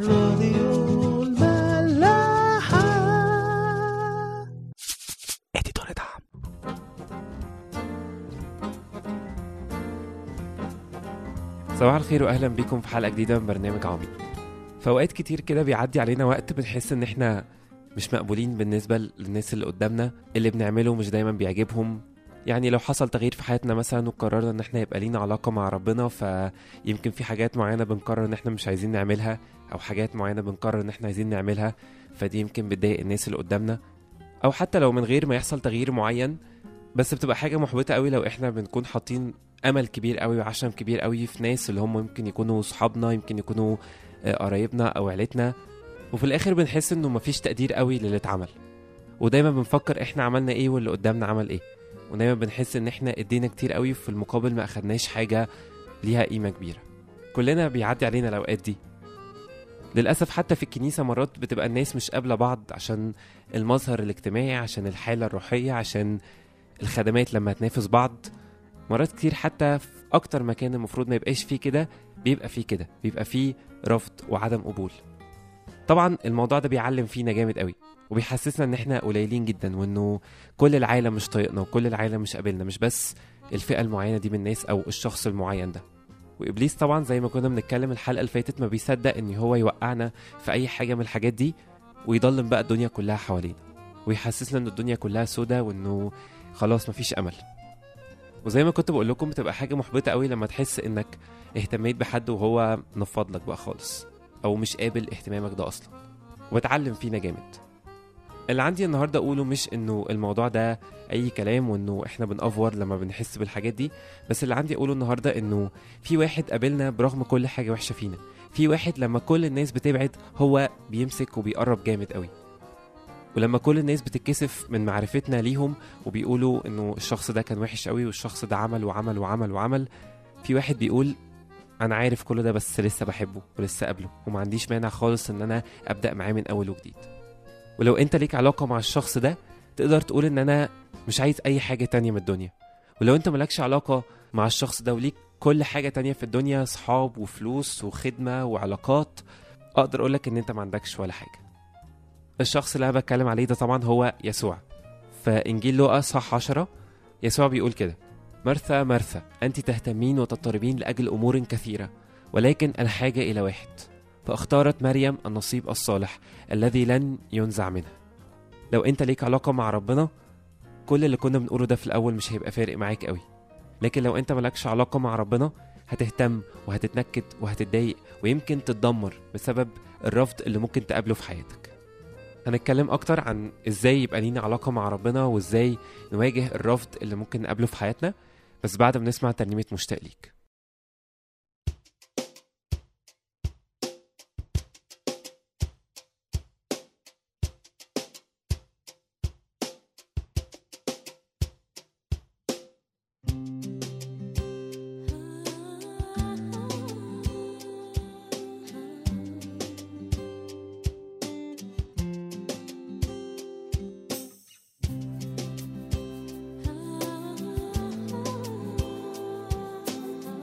راديو الملاحة اديتور دعم صباح الخير واهلا بيكم في حلقه جديده من برنامج عميق في اوقات كتير كده بيعدي علينا وقت بنحس ان احنا مش مقبولين بالنسبه للناس اللي قدامنا اللي بنعمله مش دايما بيعجبهم يعني لو حصل تغيير في حياتنا مثلا وقررنا ان احنا يبقى لينا علاقه مع ربنا فيمكن في حاجات معينه بنقرر ان احنا مش عايزين نعملها او حاجات معينه بنقرر ان احنا عايزين نعملها فدي يمكن بتضايق الناس اللي قدامنا او حتى لو من غير ما يحصل تغيير معين بس بتبقى حاجه محبطه قوي لو احنا بنكون حاطين امل كبير قوي وعشم كبير قوي في ناس اللي هم يمكن يكونوا صحابنا يمكن يكونوا آه، قرايبنا او عيلتنا وفي الاخر بنحس انه مفيش تقدير قوي للي اتعمل ودايما بنفكر احنا عملنا ايه واللي قدامنا عمل ايه ودايما بنحس ان احنا ادينا كتير قوي وفي المقابل ما اخدناش حاجه ليها قيمه كبيره كلنا بيعدي علينا الاوقات دي للاسف حتى في الكنيسه مرات بتبقى الناس مش قابله بعض عشان المظهر الاجتماعي عشان الحاله الروحيه عشان الخدمات لما تنافس بعض مرات كتير حتى في اكتر مكان المفروض ما يبقاش فيه كده بيبقى فيه كده بيبقى فيه رفض وعدم قبول طبعا الموضوع ده بيعلم فينا جامد قوي وبيحسسنا ان احنا قليلين جدا وانه كل العالم مش طايقنا وكل العالم مش قابلنا مش بس الفئه المعينه دي من الناس او الشخص المعين ده وابليس طبعا زي ما كنا بنتكلم الحلقه اللي فاتت ما بيصدق ان هو يوقعنا في اي حاجه من الحاجات دي ويضلم بقى الدنيا كلها حوالينا ويحسسنا ان الدنيا كلها سودة وانه خلاص مفيش امل وزي ما كنت بقول لكم بتبقى حاجه محبطه قوي لما تحس انك اهتميت بحد وهو نفض لك بقى خالص او مش قابل اهتمامك ده اصلا وبتعلم فينا جامد اللي عندي النهارده اقوله مش انه الموضوع ده اي كلام وانه احنا بنأفور لما بنحس بالحاجات دي بس اللي عندي اقوله النهارده انه في واحد قابلنا برغم كل حاجه وحشه فينا في واحد لما كل الناس بتبعد هو بيمسك وبيقرب جامد قوي ولما كل الناس بتتكسف من معرفتنا ليهم وبيقولوا انه الشخص ده كان وحش قوي والشخص ده عمل وعمل وعمل وعمل في واحد بيقول انا عارف كل ده بس لسه بحبه ولسه قابله وما عنديش مانع خالص ان انا ابدا معاه من اول وجديد ولو انت ليك علاقه مع الشخص ده تقدر تقول ان انا مش عايز اي حاجه تانية من الدنيا ولو انت مالكش علاقه مع الشخص ده وليك كل حاجه تانية في الدنيا صحاب وفلوس وخدمه وعلاقات اقدر اقولك ان انت ما عندكش ولا حاجه الشخص اللي انا بتكلم عليه ده طبعا هو يسوع فانجيل لوقا صح 10 يسوع بيقول كده مرثا مرثا انت تهتمين وتضطربين لاجل امور كثيره ولكن الحاجه الى واحد فاختارت مريم النصيب الصالح الذي لن ينزع منها لو انت ليك علاقه مع ربنا كل اللي كنا بنقوله ده في الاول مش هيبقى فارق معاك قوي لكن لو انت مالكش علاقه مع ربنا هتهتم وهتتنكد وهتتضايق ويمكن تتدمر بسبب الرفض اللي ممكن تقابله في حياتك هنتكلم اكتر عن ازاي يبقى لينا علاقه مع ربنا وازاي نواجه الرفض اللي ممكن نقابله في حياتنا بس بعد ما نسمع ترنيمه مشتاق ليك Ah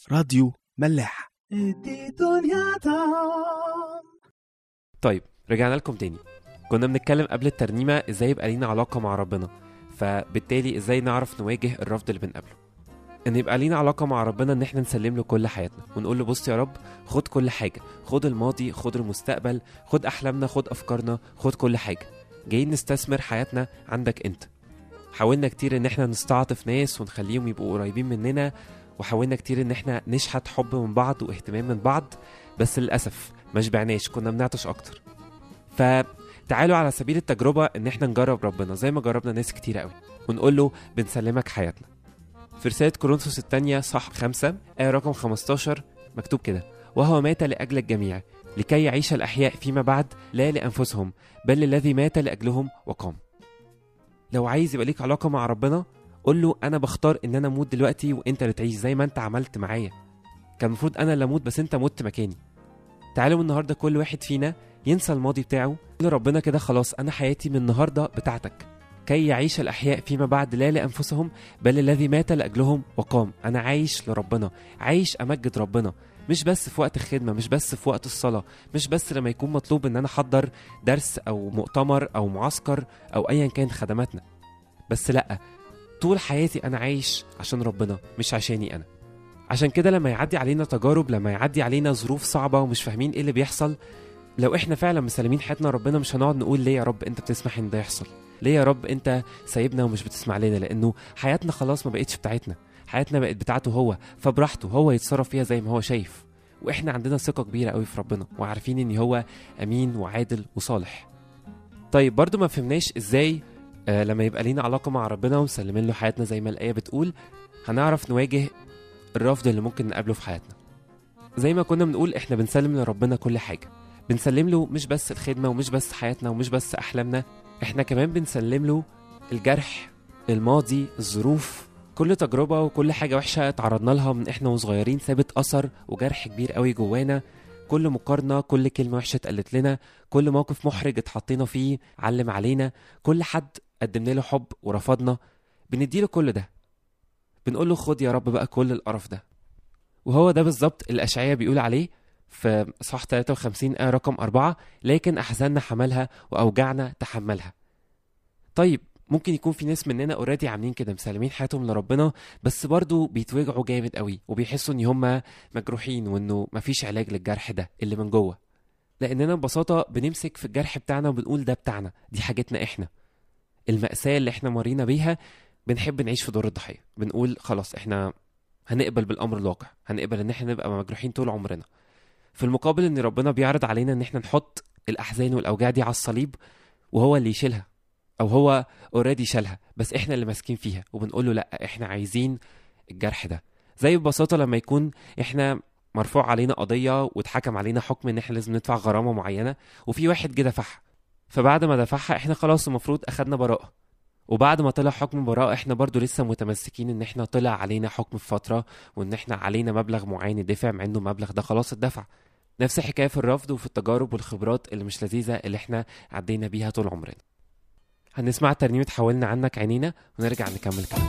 راديو ملاح ادي دنيا طعم طيب رجعنا لكم تاني كنا بنتكلم قبل الترنيمة ازاي يبقى لينا علاقة مع ربنا فبالتالي ازاي نعرف نواجه الرفض اللي بنقابله ان يبقى لينا علاقة مع ربنا ان احنا نسلم له كل حياتنا ونقول له بص يا رب خد كل حاجة خد الماضي خد المستقبل خد احلامنا خد افكارنا خد كل حاجة جايين نستثمر حياتنا عندك انت حاولنا كتير ان احنا نستعطف ناس ونخليهم يبقوا قريبين مننا وحاولنا كتير ان احنا نشحت حب من بعض واهتمام من بعض بس للاسف ما شبعناش كنا بنعطش اكتر فتعالوا على سبيل التجربه ان احنا نجرب ربنا زي ما جربنا ناس كتير قوي ونقول له بنسلمك حياتنا في رساله كورنثوس الثانيه صح خمسة آية رقم 15 مكتوب كده وهو مات لأجل الجميع لكي يعيش الأحياء فيما بعد لا لأنفسهم بل للذي مات لأجلهم وقام لو عايز يبقى ليك علاقة مع ربنا قول له أنا بختار إن أنا أموت دلوقتي وأنت اللي تعيش زي ما أنت عملت معايا كان المفروض أنا اللي أموت بس أنت مت مكاني تعالوا النهاردة كل واحد فينا ينسى الماضي بتاعه يقول لربنا كده خلاص أنا حياتي من النهاردة بتاعتك كي يعيش الأحياء فيما بعد لا لأنفسهم بل الذي مات لأجلهم وقام أنا عايش لربنا عايش أمجد ربنا مش بس في وقت الخدمة مش بس في وقت الصلاة مش بس لما يكون مطلوب إن أنا أحضر درس أو مؤتمر أو معسكر أو أيا كان خدماتنا بس لأ طول حياتي أنا عايش عشان ربنا مش عشاني أنا عشان كده لما يعدي علينا تجارب لما يعدي علينا ظروف صعبة ومش فاهمين ايه اللي بيحصل لو احنا فعلا مسلمين حياتنا ربنا مش هنقعد نقول ليه يا رب انت بتسمح ان ده يحصل ليه يا رب انت سايبنا ومش بتسمع لنا لانه حياتنا خلاص ما بقتش بتاعتنا حياتنا بقت بتاعته هو فبراحته هو يتصرف فيها زي ما هو شايف واحنا عندنا ثقة كبيرة قوي في ربنا وعارفين ان هو امين وعادل وصالح طيب برضو ما فهمناش ازاي آه لما يبقى لينا علاقة مع ربنا ومسلمين له حياتنا زي ما الآية بتقول هنعرف نواجه الرفض اللي ممكن نقابله في حياتنا زي ما كنا بنقول احنا بنسلم لربنا كل حاجة بنسلم له مش بس الخدمة ومش بس حياتنا ومش بس أحلامنا احنا كمان بنسلم له الجرح الماضي الظروف كل تجربة وكل حاجة وحشة اتعرضنا لها من احنا وصغيرين سابت أثر وجرح كبير قوي جوانا كل مقارنة كل كلمة وحشة اتقالت لنا كل موقف محرج اتحطينا فيه علم علينا كل حد قدمنا له حب ورفضنا بنديله كل ده بنقول له خد يا رب بقى كل القرف ده وهو ده بالظبط اللي أشعية بيقول عليه في صح 53 آية رقم أربعة لكن أحزاننا حملها وأوجعنا تحملها طيب ممكن يكون في ناس مننا اوريدي عاملين كده مسلمين حياتهم لربنا بس برضو بيتوجعوا جامد قوي وبيحسوا ان هم مجروحين وانه مفيش علاج للجرح ده اللي من جوه لاننا ببساطه بنمسك في الجرح بتاعنا وبنقول ده بتاعنا دي حاجتنا احنا المأساة اللي احنا مرينا بيها بنحب نعيش في دور الضحية بنقول خلاص احنا هنقبل بالامر الواقع هنقبل ان احنا نبقى مجروحين طول عمرنا في المقابل ان ربنا بيعرض علينا ان احنا نحط الاحزان والاوجاع دي على الصليب وهو اللي يشيلها او هو اوريدي شالها بس احنا اللي ماسكين فيها وبنقول له لا احنا عايزين الجرح ده زي ببساطه لما يكون احنا مرفوع علينا قضيه واتحكم علينا حكم ان احنا لازم ندفع غرامه معينه وفي واحد جه دفعها فبعد ما دفعها احنا خلاص المفروض اخدنا براءه وبعد ما طلع حكم براءة احنا برضو لسه متمسكين ان احنا طلع علينا حكم في فترة وان احنا علينا مبلغ معين يدفع مع انه المبلغ ده خلاص اتدفع نفس الحكاية في الرفض وفي التجارب والخبرات اللي مش لذيذة اللي احنا عدينا بيها طول عمرنا هنسمع ترنيمة حولنا عنك عينينا ونرجع نكمل كلام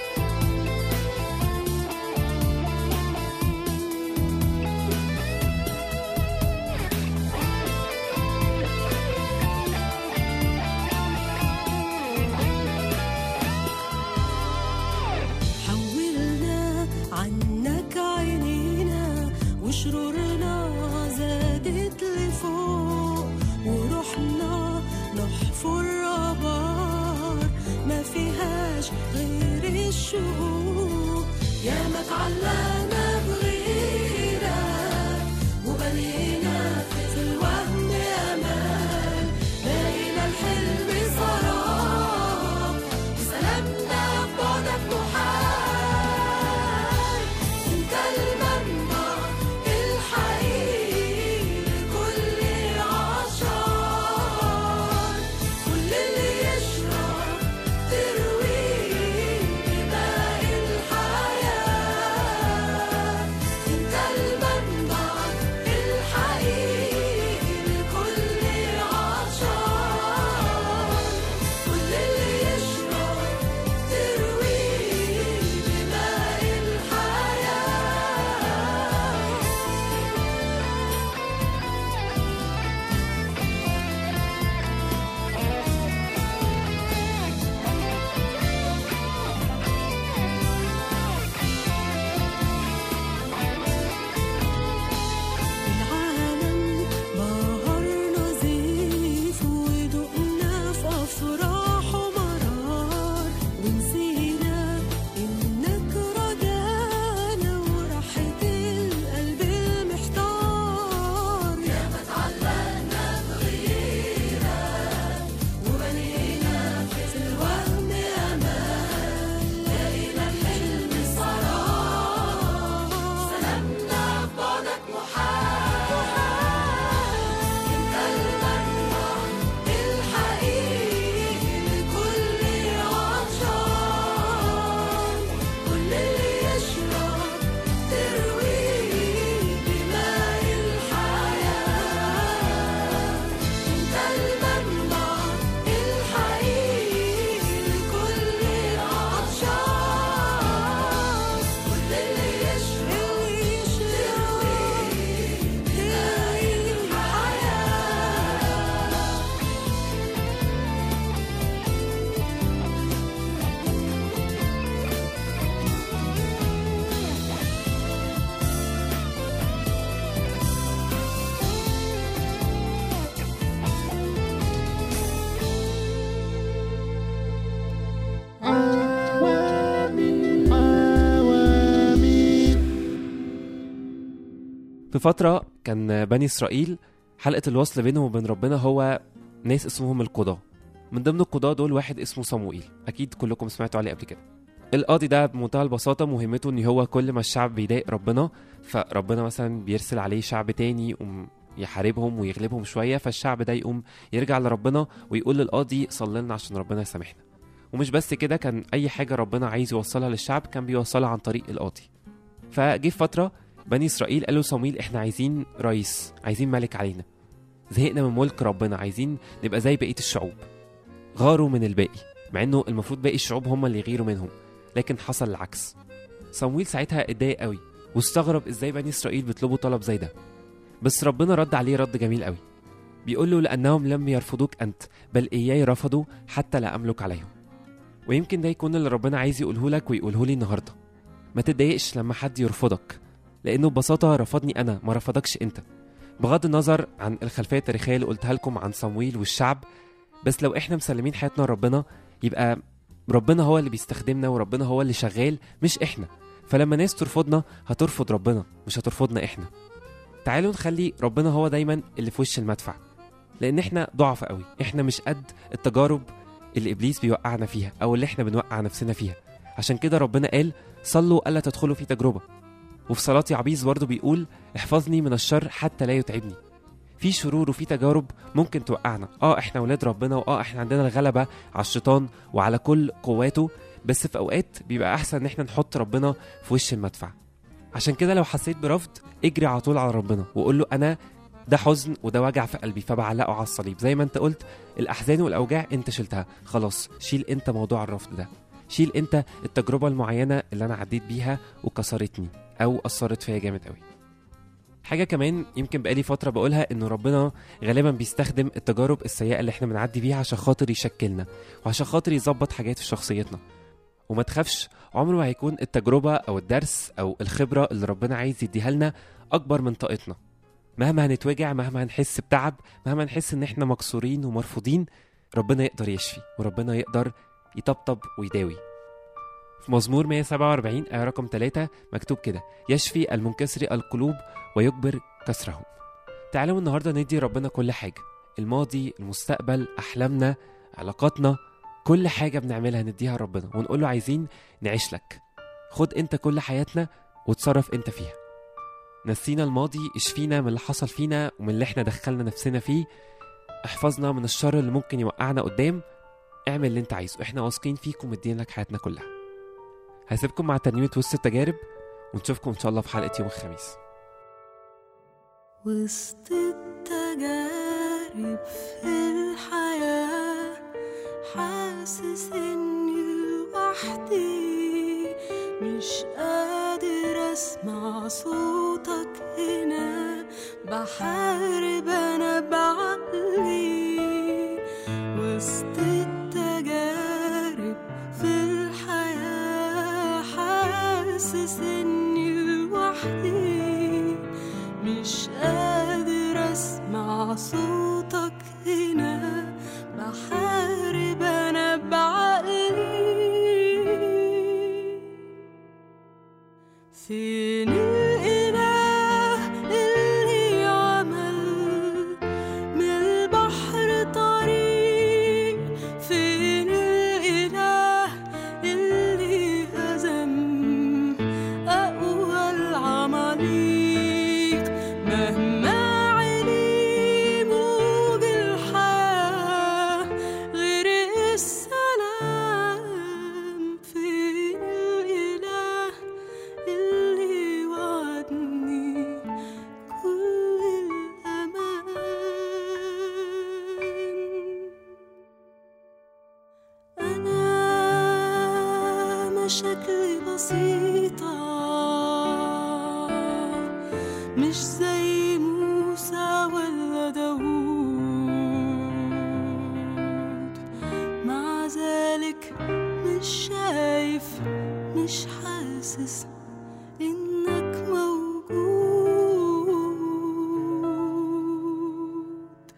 حولنا عنك عينينا وشرورنا زادت لفوق ورحنا نحفر آبار ما فيهاش غير الشهوق يا ما تعلقنا بغيرك وبنينا في الوهم أمان بقينا الحلم سراب وسلامنا في بعدك محال انت المنبع الحقيقي لكل عشار كل اللي يشرب ترويه بماء الحياة في فترة كان بني إسرائيل حلقة الوصل بينهم وبين ربنا هو ناس اسمهم القضاة من ضمن القضاة دول واحد اسمه صموئيل أكيد كلكم سمعتوا عليه قبل كده القاضي ده بمنتهى البساطة مهمته إن هو كل ما الشعب بيضايق ربنا فربنا مثلا بيرسل عليه شعب تاني يقوم يحاربهم ويغلبهم شوية فالشعب ده يقوم يرجع لربنا ويقول للقاضي صلي لنا عشان ربنا يسامحنا ومش بس كده كان أي حاجة ربنا عايز يوصلها للشعب كان بيوصلها عن طريق القاضي فجه في فترة بني إسرائيل قالوا صمويل إحنا عايزين رئيس عايزين ملك علينا زهقنا من ملك ربنا عايزين نبقى زي بقية الشعوب غاروا من الباقي مع إنه المفروض باقي الشعوب هم اللي يغيروا منهم لكن حصل العكس صمويل ساعتها اتضايق قوي واستغرب ازاي بني اسرائيل بيطلبوا طلب زي ده بس ربنا رد عليه رد جميل قوي بيقول له لانهم لم يرفضوك انت بل اياي رفضوا حتى لا املك عليهم ويمكن ده يكون اللي ربنا عايز يقوله لك ويقوله لي النهارده ما تتضايقش لما حد يرفضك لانه ببساطه رفضني انا ما رفضكش انت بغض النظر عن الخلفيه التاريخيه اللي قلتها لكم عن صمويل والشعب بس لو احنا مسلمين حياتنا لربنا يبقى ربنا هو اللي بيستخدمنا وربنا هو اللي شغال مش احنا فلما ناس ترفضنا هترفض ربنا مش هترفضنا احنا تعالوا نخلي ربنا هو دايما اللي في وش المدفع لان احنا ضعف قوي احنا مش قد التجارب اللي ابليس بيوقعنا فيها او اللي احنا بنوقع نفسنا فيها عشان كده ربنا قال صلوا الا تدخلوا في تجربه وفي صلاه عبيس برضه بيقول احفظني من الشر حتى لا يتعبني في شرور وفي تجارب ممكن توقعنا اه احنا ولاد ربنا واه احنا عندنا الغلبه على الشيطان وعلى كل قواته بس في اوقات بيبقى احسن ان احنا نحط ربنا في وش المدفع عشان كده لو حسيت برفض اجري على طول على ربنا وقول له انا ده حزن وده وجع في قلبي فبعلقه على الصليب زي ما انت قلت الاحزان والاوجاع انت شلتها خلاص شيل انت موضوع الرفض ده شيل انت التجربه المعينه اللي انا عديت بيها وكسرتني او اثرت فيا جامد قوي حاجه كمان يمكن بقالي فتره بقولها انه ربنا غالبا بيستخدم التجارب السيئه اللي احنا بنعدي بيها عشان خاطر يشكلنا وعشان خاطر يظبط حاجات في شخصيتنا وما تخافش عمره ما هيكون التجربه او الدرس او الخبره اللي ربنا عايز يديها لنا اكبر من طاقتنا مهما هنتوجع مهما هنحس بتعب مهما نحس ان احنا مكسورين ومرفوضين ربنا يقدر يشفي وربنا يقدر يطبطب ويداوي في مزمور 147 آية رقم 3 مكتوب كده يشفي المنكسر القلوب ويجبر كسرهم تعالوا النهاردة ندي ربنا كل حاجة الماضي المستقبل أحلامنا علاقاتنا كل حاجة بنعملها نديها لربنا ونقول له عايزين نعيش لك خد انت كل حياتنا وتصرف انت فيها نسينا الماضي اشفينا من اللي حصل فينا ومن اللي احنا دخلنا نفسنا فيه احفظنا من الشر اللي ممكن يوقعنا قدام اعمل اللي انت عايزه احنا واثقين فيك ومدين لك حياتنا كلها هسيبكم مع ترنيمة وسط التجارب ونشوفكم ان شاء الله في حلقة يوم الخميس وسط التجارب في الحياة حاسس اني لوحدي مش قادر اسمع صوتك هنا بحارب انا بعقلي وسط التجارب في الحياة حاسس اني لوحدي مش قادر اسمع صوتك هنا بحارب انا بعقلي فين الاله اللي عمل من البحر طريق فين الاله اللي هزم اقوى العماليق مهما علي موج الحياة غرق السلام فين الإله اللي وعدني كل الأمان أنا مشاكلي بسيطة مش زي موسى ولا داوود مع ذلك مش شايف مش حاسس إنك موجود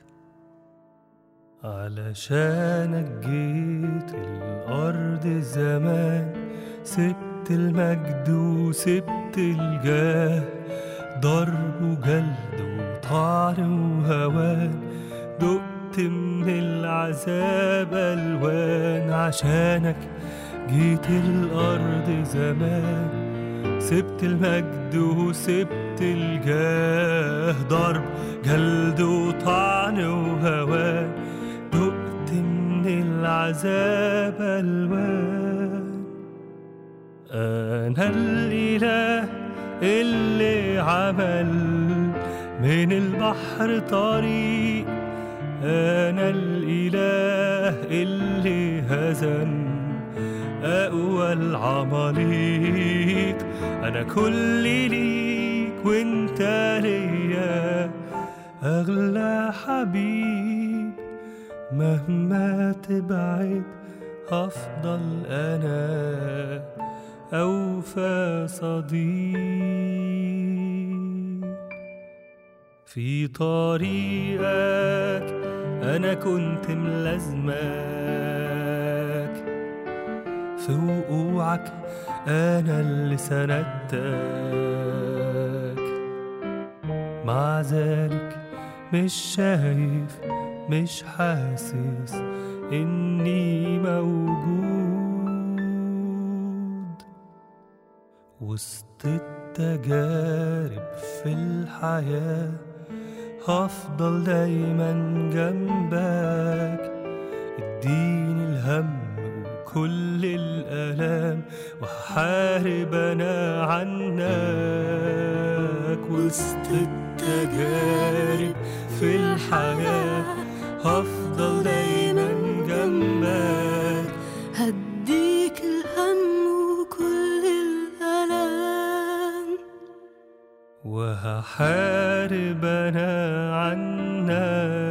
علشانك جيت الأرض زمان سبت المجد وسبت الجاه ضرب وجلد وطعن وهوان دقت من العذاب ألوان عشانك جيت الأرض زمان سبت المجد وسبت الجاه ضرب جلد وطعن وهوان دقت من العذاب ألوان أنا الإله اللي عمل من البحر طريق أنا الإله اللي هزم أقوى العماليق أنا كل ليك وانت ليا أغلى حبيب مهما تبعد هفضل أنا أوفى صديق في طريقك أنا كنت ملازمك في وقوعك أنا اللي سندتك مع ذلك مش شايف مش حاسس إني موجود وسط التجارب في الحياة هفضل دايما جنبك اديني الهم وكل الآلام وهحارب أنا عنك وسط التجارب في الحياة هفضل دايما جنبك هديك الهم وكل الألام وهحارب أنا عنك